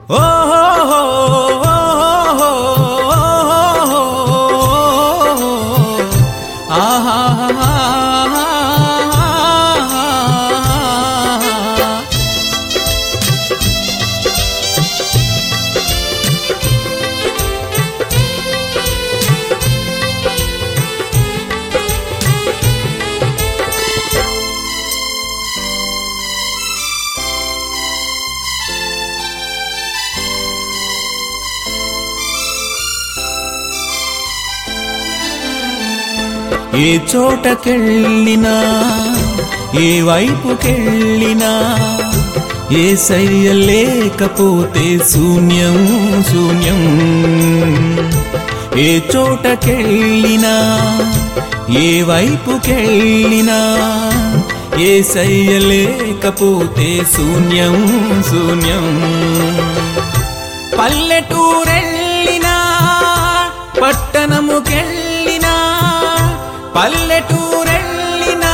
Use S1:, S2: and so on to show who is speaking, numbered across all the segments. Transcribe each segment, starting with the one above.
S1: ఏ చోటకెళ్ళినా ఏ వైపుకెళ్ళినా ఏ సయ్య లేకపోతే శూన్యం శూన్యం ఏ చోటకెళ్ళినా ఏ వైపుకెళ్ళినా ఏ సయ్య లేకపోతే శూన్యం శూన్యం పల్లెటూరెళ్ళినా పట్టణముకెళ్ళినా పల్లెటూరెళ్ళినా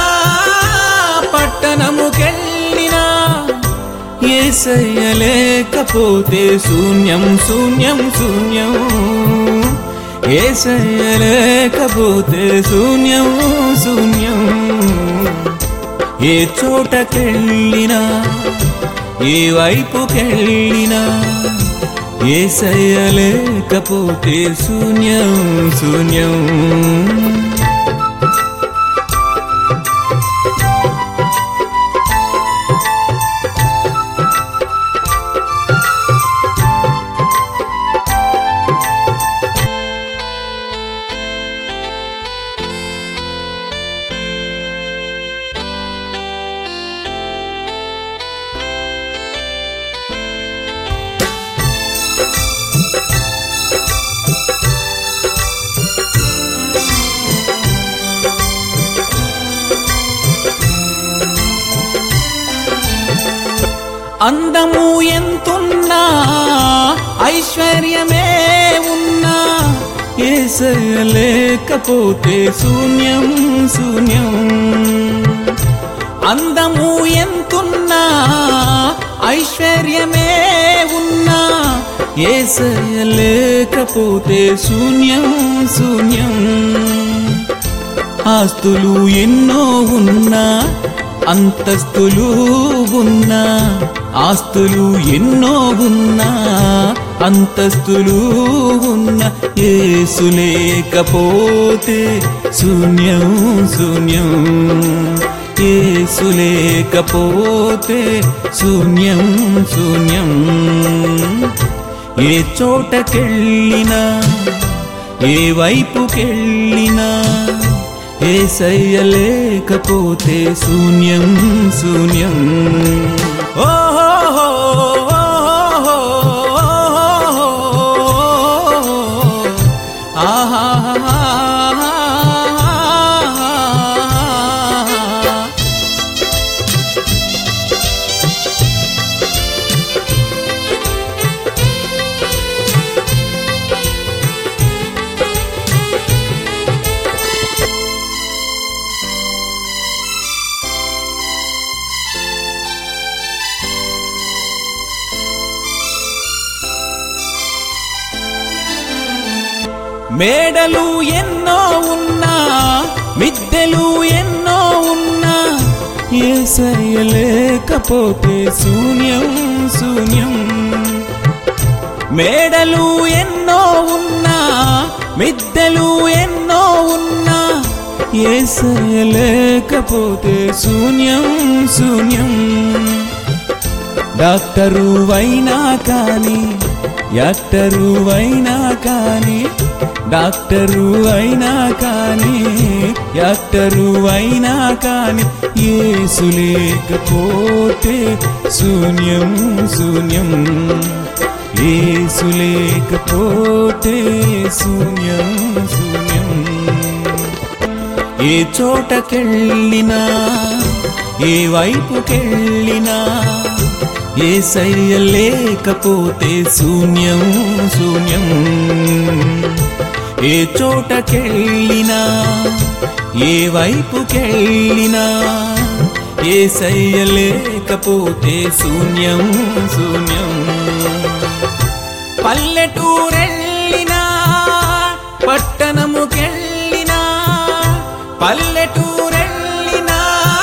S1: పట్టణముకెళ్ళినా ఏసయ్య లేకపోతే శూన్యం శూన్యం శూన్యం ఏసయ్య లేకపోతే శూన్యం శూన్యం ఏ చోటకెళ్ళినా ఏ వైపుకెళ్ళినా ఏసయ్య లేకపోతే శూన్యం శూన్యం అందము ఎంతున్నా ఐశ్వర్యమే ఉన్నా ఏసయ్య లేకపోతే శూన్యం శూన్యం అందము ఎంతున్నా ఐశ్వర్యమే ఉన్నా ఏసయ్య లేకపోతే శూన్యం శూన్యం ఆస్తులు ఎన్నో ఉన్నా అంతస్తులు ఉన్నా ఆస్తులు ఎన్నో ఉన్నా అంతస్తులు ఉన్న ఏసు లేకపోతే శూన్యం శూన్యం ఏసు లేకపోతే శూన్యం శూన్యం ఏ చోటకెళ్ళినా ఏ వైపుకెళ్ళినా ఏ సయ్య లేకపోతే శూన్యం శూన్యం ఓహో ఆహా మేడలు ఎన్నో ఉన్నా మిద్దెలు ఎన్నో ఉన్నా ఏసయ్య లేకపోతే శూన్యం శూన్యం మేడలు ఎన్నో ఉన్నా మిద్దెలు ఎన్నో ఉన్నా ఏసయ్య లేకపోతే శూన్యం శూన్యం డాక్టరు అయినా కానీ యాక్టరు అయినా కానీ డాక్టరు అయినా కానీ యాక్టరు అయినా కానీ ఏసు లేకపోతే శూన్యం శూన్యం ఏసు లేకపోతే శూన్యం శూన్యం ఏ చోటకెళ్ళినా ఏ వైపుకెళ్ళినా ఏ సయ్య లేకపోతే శూన్యం శూన్యం ఏ చోటకెళ్ళినా ఏ వైపుకెళ్ళినా ఏ సయ్య లేకపోతే శూన్యం శూన్యం పల్లెటూరెళ్ళినా పట్టణముకెళ్ళినా పల్లెటూరెళ్ళినా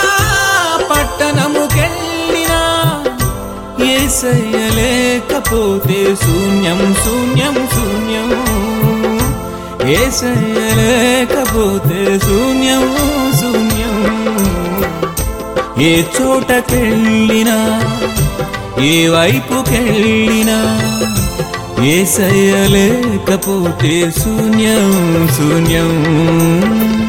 S1: పట్టణముకెళ్ళినా ఏసయ్య లేకపోతే శూన్యం శూన్యం శూన్యం ఏసయ్య లేకపోతే శూన్యం శూన్యం ఏ చోటకెళ్ళినా ఏ వైపుకెళ్ళినా ఏసయ్య లేకపోతే శూన్యం శూన్యం